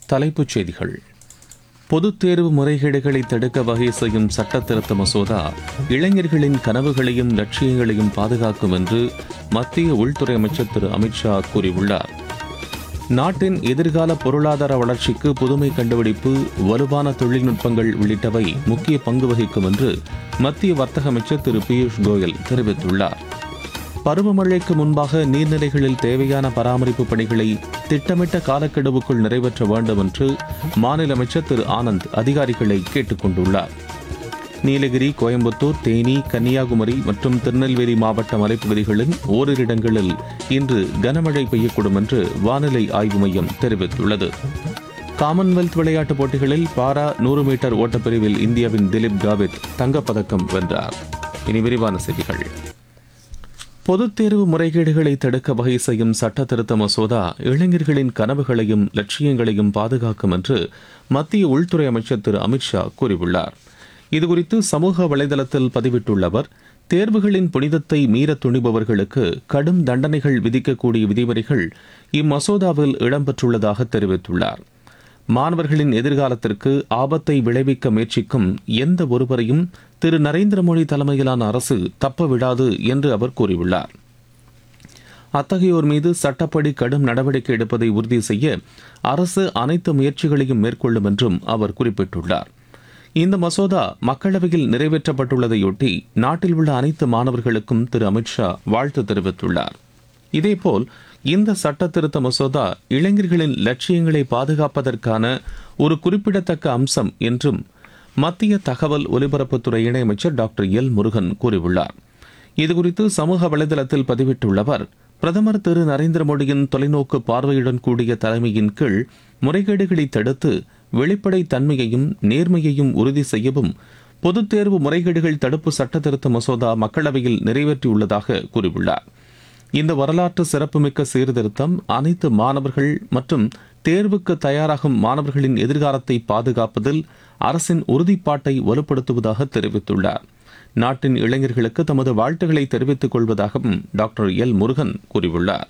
தலைப்புச் செய்திகள் பொதுத் தேர்வு முறைகேடுகளை தடுக்க வகை செய்யும் சட்ட திருத்த மசோதா இளைஞர்களின் கனவுகளையும் லட்சியங்களையும் பாதுகாக்கும் என்று மத்திய உள்துறை அமைச்சர் திரு அமித்ஷா கூறியுள்ளார் நாட்டின் எதிர்கால பொருளாதார வளர்ச்சிக்கு புதுமை கண்டுபிடிப்பு வலுவான தொழில்நுட்பங்கள் உள்ளிட்டவை முக்கிய பங்கு வகிக்கும் என்று மத்திய வர்த்தக அமைச்சர் திரு பியூஷ் கோயல் தெரிவித்துள்ளார் பருவமழைக்கு முன்பாக நீர்நிலைகளில் தேவையான பராமரிப்பு பணிகளை திட்டமிட்ட காலக்கெடுவுக்குள் நிறைவேற்ற வேண்டும் என்று மாநில அமைச்சர் திரு ஆனந்த் அதிகாரிகளை கேட்டுக் கொண்டுள்ளார் நீலகிரி கோயம்புத்தூர் தேனி கன்னியாகுமரி மற்றும் திருநெல்வேலி மாவட்ட மலைப்பகுதிகளில் ஓரிரு இடங்களில் இன்று கனமழை பெய்யக்கூடும் என்று வானிலை ஆய்வு மையம் தெரிவித்துள்ளது காமன்வெல்த் விளையாட்டுப் போட்டிகளில் பாரா நூறு மீட்டர் ஓட்டப்பிரிவில் இந்தியாவின் திலீப் காவித் தங்கப்பதக்கம் வென்றார் இனி விரிவான செய்திகள் பொதுத் தேர்வு முறைகேடுகளை தடுக்க வகை செய்யும் சட்ட திருத்த மசோதா இளைஞர்களின் கனவுகளையும் லட்சியங்களையும் பாதுகாக்கும் என்று மத்திய உள்துறை அமைச்சர் திரு அமித்ஷா கூறியுள்ளார் இதுகுறித்து சமூக வலைதளத்தில் பதிவிட்டுள்ள அவர் தேர்வுகளின் புனிதத்தை மீற துணிபவர்களுக்கு கடும் தண்டனைகள் விதிக்கக்கூடிய விதிமுறைகள் இம்மசோதாவில் இடம்பெற்றுள்ளதாக தெரிவித்துள்ளார் மாணவர்களின் எதிர்காலத்திற்கு ஆபத்தை விளைவிக்க முயற்சிக்கும் எந்த ஒருவரையும் திரு நரேந்திர மோடி தலைமையிலான அரசு தப்ப விடாது என்று அவர் கூறியுள்ளார் அத்தகையோர் மீது சட்டப்படி கடும் நடவடிக்கை எடுப்பதை உறுதி செய்ய அரசு அனைத்து முயற்சிகளையும் மேற்கொள்ளும் என்றும் அவர் குறிப்பிட்டுள்ளார் இந்த மசோதா மக்களவையில் நிறைவேற்றப்பட்டுள்ளதையொட்டி நாட்டில் உள்ள அனைத்து மாணவர்களுக்கும் திரு அமித்ஷா வாழ்த்து தெரிவித்துள்ளார் இதேபோல் இந்த சட்ட திருத்த மசோதா இளைஞர்களின் லட்சியங்களை பாதுகாப்பதற்கான ஒரு குறிப்பிடத்தக்க அம்சம் என்றும் மத்திய தகவல் ஒலிபரப்புத்துறை இணையமைச்சர் டாக்டர் எல் முருகன் கூறியுள்ளார் இதுகுறித்து சமூக வலைதளத்தில் பதிவிட்டுள்ள அவர் பிரதமர் திரு நரேந்திர மோடியின் தொலைநோக்கு பார்வையுடன் கூடிய தலைமையின் கீழ் முறைகேடுகளை தடுத்து வெளிப்படை தன்மையையும் நேர்மையையும் உறுதி செய்யவும் பொதுத் தேர்வு முறைகேடுகள் தடுப்பு சட்ட திருத்த மசோதா மக்களவையில் நிறைவேற்றியுள்ளதாக கூறியுள்ளார் இந்த வரலாற்று சிறப்புமிக்க சீர்திருத்தம் அனைத்து மாணவர்கள் மற்றும் தேர்வுக்கு தயாராகும் மாணவர்களின் எதிர்காலத்தை பாதுகாப்பதில் அரசின் உறுதிப்பாட்டை வலுப்படுத்துவதாக தெரிவித்துள்ளார் நாட்டின் இளைஞர்களுக்கு தமது வாழ்த்துக்களை தெரிவித்துக் கொள்வதாகவும் டாக்டர் எல் முருகன் கூறியுள்ளார்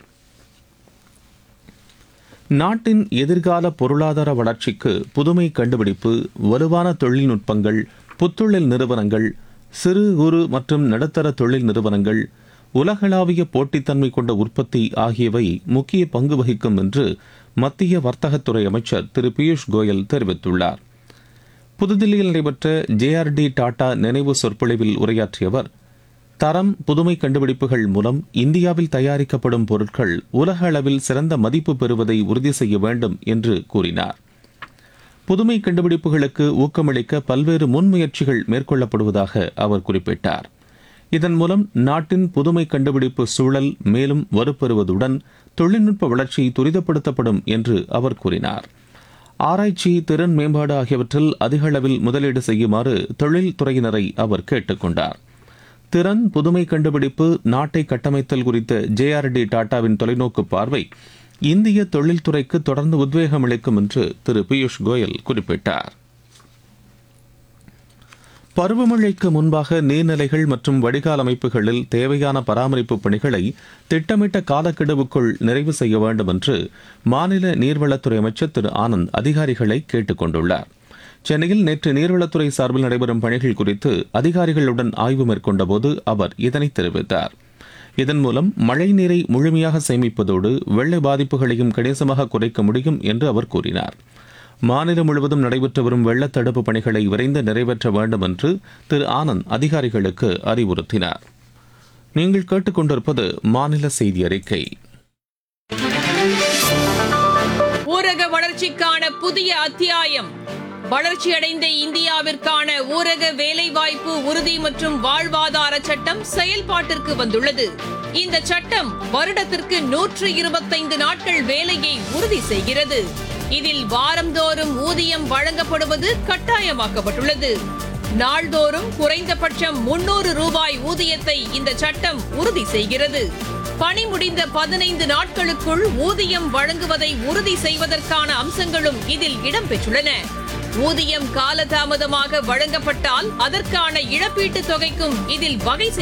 நாட்டின் எதிர்கால பொருளாதார வளர்ச்சிக்கு புதுமை கண்டுபிடிப்பு வலுவான தொழில்நுட்பங்கள் புத்தொழில் நிறுவனங்கள் சிறு குறு மற்றும் நடுத்தர தொழில் நிறுவனங்கள் உலகளாவிய போட்டித்தன்மை கொண்ட உற்பத்தி ஆகியவை முக்கிய பங்கு வகிக்கும் என்று மத்திய வர்த்தகத்துறை அமைச்சர் திரு பியூஷ் கோயல் தெரிவித்துள்ளார் புதுதில்லியில் நடைபெற்ற ஜேஆர்டி டாடா நினைவு சொற்பொழிவில் உரையாற்றிய அவர் தரம் புதுமை கண்டுபிடிப்புகள் மூலம் இந்தியாவில் தயாரிக்கப்படும் பொருட்கள் உலக அளவில் சிறந்த மதிப்பு பெறுவதை உறுதி செய்ய வேண்டும் என்று கூறினார் புதுமை கண்டுபிடிப்புகளுக்கு ஊக்கமளிக்க பல்வேறு முன்முயற்சிகள் மேற்கொள்ளப்படுவதாக அவர் குறிப்பிட்டார் இதன் மூலம் நாட்டின் புதுமை கண்டுபிடிப்பு சூழல் மேலும் வலுப்பெறுவதுடன் தொழில்நுட்ப வளர்ச்சி துரிதப்படுத்தப்படும் என்று அவர் கூறினார் ஆராய்ச்சி திறன் மேம்பாடு ஆகியவற்றில் அதிக அளவில் முதலீடு செய்யுமாறு தொழில்துறையினரை அவர் கேட்டுக் கொண்டார் திறன் புதுமை கண்டுபிடிப்பு நாட்டை கட்டமைத்தல் குறித்த ஜேஆர்டி டாடாவின் தொலைநோக்கு பார்வை இந்திய தொழில்துறைக்கு தொடர்ந்து உத்வேகம் அளிக்கும் என்று திரு பியூஷ் கோயல் குறிப்பிட்டார் பருவமழைக்கு முன்பாக நீர்நிலைகள் மற்றும் வடிகால் அமைப்புகளில் தேவையான பராமரிப்பு பணிகளை திட்டமிட்ட காலக்கெடுவுக்குள் நிறைவு செய்ய வேண்டும் என்று மாநில நீர்வளத்துறை அமைச்சர் திரு ஆனந்த் அதிகாரிகளை கேட்டுக் கொண்டுள்ளார் சென்னையில் நேற்று நீர்வளத்துறை சார்பில் நடைபெறும் பணிகள் குறித்து அதிகாரிகளுடன் ஆய்வு மேற்கொண்டபோது அவர் இதனை தெரிவித்தார் இதன் மூலம் மழைநீரை முழுமையாக சேமிப்பதோடு வெள்ள பாதிப்புகளையும் கணிசமாக குறைக்க முடியும் என்று அவர் கூறினார் மாநிலம் முழுவதும் நடைபெற்று வரும் வெள்ள தடுப்பு பணிகளை விரைந்து நிறைவேற்ற வேண்டும் என்று திரு ஆனந்த் அதிகாரிகளுக்கு அறிவுறுத்தினார் நீங்கள் கேட்டுக்கொண்டிருப்பது மாநில செய்தி அறிக்கை ஊரக வளர்ச்சிக்கான புதிய அத்தியாயம் வளர்ச்சியடைந்த இந்தியாவிற்கான ஊரக வேலைவாய்ப்பு உறுதி மற்றும் வாழ்வாதார சட்டம் செயல்பாட்டிற்கு வந்துள்ளது இந்த சட்டம் வருடத்திற்கு நூற்று இருபத்தைந்து நாட்கள் வேலையை உறுதி செய்கிறது இதில் வாரந்தோறும் ஊதியம் வழங்கப்படுவது கட்டாயமாக்கப்பட்டுள்ளது நாள்தோறும் குறைந்தபட்சம் முன்னூறு ரூபாய் ஊதியத்தை இந்த சட்டம் உறுதி செய்கிறது பணி முடிந்த பதினைந்து நாட்களுக்குள் ஊதியம் வழங்குவதை உறுதி செய்வதற்கான அம்சங்களும் இதில் இடம்பெற்றுள்ளன ஊதியம் காலதாமதமாக வழங்கப்பட்டால் அதற்கான இழப்பீட்டுத் தொகைக்கும் இதில் வகை